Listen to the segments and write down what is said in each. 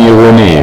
غنيم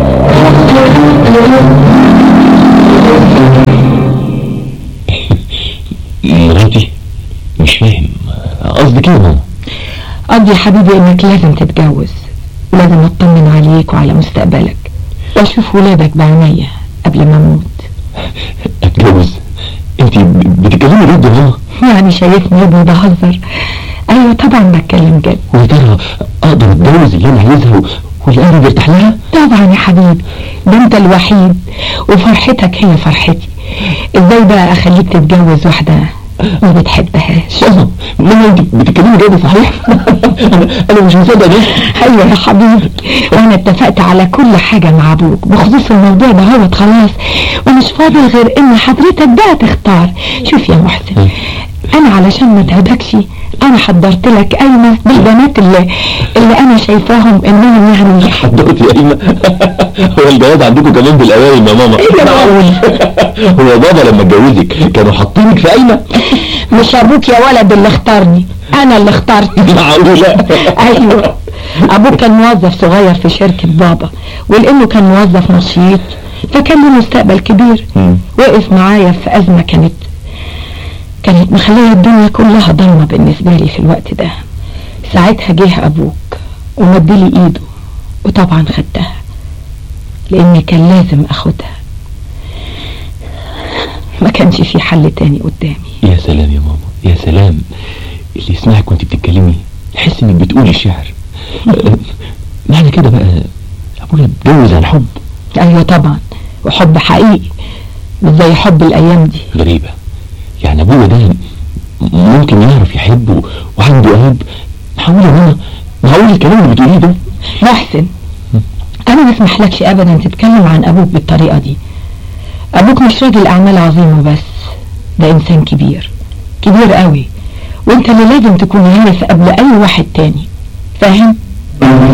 مراتي مش فاهم قصدك ايه يا ماما قصدي يا حبيبي انك لازم تتجوز ولازم اطمن عليك وعلى مستقبلك واشوف ولادك بعينيا قبل ما اموت اتجوز انت بتتكلمي جد يا ماما يعني شايفني يا ابني بهزر ايوه طبعا بتكلم جد ويا ترى اقدر اتجوز اللي انا عايزها واللي انا برتاح لها طبعا يا حبيبي ده انت الوحيد وفرحتك هي فرحتي ازاي بقى اخليك تتجوز واحدة ما بتحبهاش ماما ماما انت بتتكلمي جد صحيح انا انا مش مصدق ده ايوه يا حبيبي وانا اتفقت على كل حاجة مع ابوك بخصوص الموضوع ده هو خلاص ومش فاضل غير ان حضرتك بقى تختار شوف يا محسن انا علشان ما تعبكش انا حضرت لك قايمة بالبنات اللي, اللي انا شايفاهم انهم يعني حضرتك يا ايمن هو الجواز عندكم كمان بالاوائل يا ماما ايه معقول هو بابا لما اتجوزك كانوا حاطينك في قايمه مش ابوك يا ولد اللي اختارني انا اللي اخترت معقوله ايوه ابوك كان موظف صغير في شركة بابا ولانه كان موظف نشيط فكان له مستقبل كبير مم. وقف معايا في ازمة كانت كانت مخلية الدنيا كلها ضلمة بالنسبة لي في الوقت ده ساعتها جه ابوك ومدلي ايده وطبعا خدتها لان كان لازم اخدها ما كانش في حل تاني قدامي يا سلام يا ماما يا سلام اللي يسمعك وانت بتتكلمي يحس انك بتقولي الشعر أه، معنى كده بقى ابويا اتجوز عن حب ايوه طبعا وحب حقيقي مش زي حب الايام دي غريبة يعني ابويا ده ممكن يعرف يحب و- وعنده قلب معقول يا ماما معقول الكلام اللي بتقوليه ده محسن انا ما اسمحلكش ابدا تتكلم عن ابوك بالطريقة دي ابوك مش راجل اعمال عظيم وبس ده انسان كبير كبير قوي وانت اللي لازم تكون عارف قبل اي واحد تاني فاهم